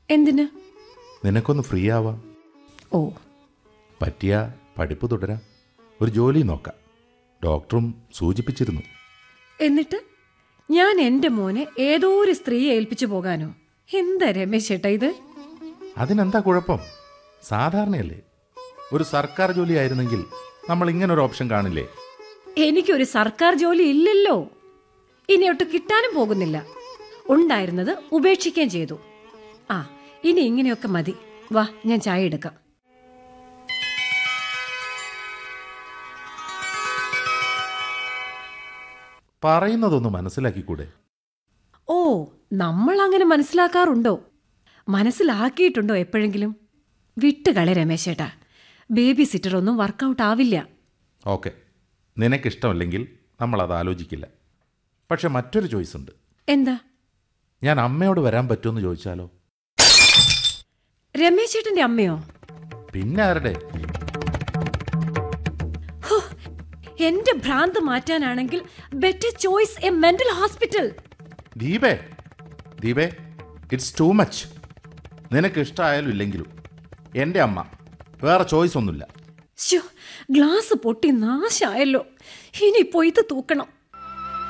എന്തിന് നിനക്കൊന്ന് ഫ്രീ ആവാം ഓ പറ്റിയ പഠിപ്പ് തുടരാം ഒരു ജോലി നോക്കാം ഡോക്ടറും സൂചിപ്പിച്ചിരുന്നു എന്നിട്ട് ഞാൻ എൻ്റെ മോനെ ഏതോ ഒരു സ്ത്രീയെ ഏൽപ്പിച്ചു പോകാനോ എന്താ രമേശ് ചേട്ടാ ഇത് അതിനെന്താ കുഴപ്പം സാധാരണയല്ലേ ഒരു സർക്കാർ ജോലി ആയിരുന്നെങ്കിൽ നമ്മൾ ഇങ്ങനൊരു ഓപ്ഷൻ കാണില്ലേ എനിക്കൊരു സർക്കാർ ജോലി ഇല്ലല്ലോ ഇനിയൊട്ട് കിട്ടാനും പോകുന്നില്ല ഉണ്ടായിരുന്നത് ഉപേക്ഷിക്കുകയും ചെയ്തു ആ ഇനി ഇങ്ങനെയൊക്കെ മതി വാ ഞാൻ ചായ എടുക്കാം പറയുന്നതൊന്ന് മനസ്സിലാക്കിക്കൂടെ ഓ നമ്മൾ അങ്ങനെ മനസ്സിലാക്കാറുണ്ടോ മനസ്സിലാക്കിയിട്ടുണ്ടോ എപ്പോഴെങ്കിലും വിട്ടുകളെ രമേശേട്ടാ ബേബി സിറ്റർ ഒന്നും വർക്കൗട്ട് ആവില്ല ഓക്കെ നിനക്കിഷ്ടമല്ലെങ്കിൽ നമ്മളത് ആലോചിക്കില്ല പക്ഷെ മറ്റൊരു ചോയ്സ് ഉണ്ട് എന്താ ഞാൻ അമ്മയോട് വരാൻ പറ്റുമെന്ന് ചോദിച്ചാലോ രമേശേട്ടന്റെ അമ്മയോ പിന്നെ ആരുടെ ഹോ, എന്റെ ഭ്രാന്ത് മാറ്റാനാണെങ്കിൽ better choice a mental hospital ദീപേ ദീപേ ഇറ്റ്സ് ടു മച്ച് നിനക്ക് ഇഷ്ടമായാലും ഇല്ലെങ്കിലും എൻ്റെ അമ്മ വേറെ ചോയ്സ് ഒന്നുമില്ല ശ്ശോ, ഗ്ലാസ് പൊട്ടി നാശായല്ലോ ഇനിയിപ്പോ ഇത് തൂക്കണം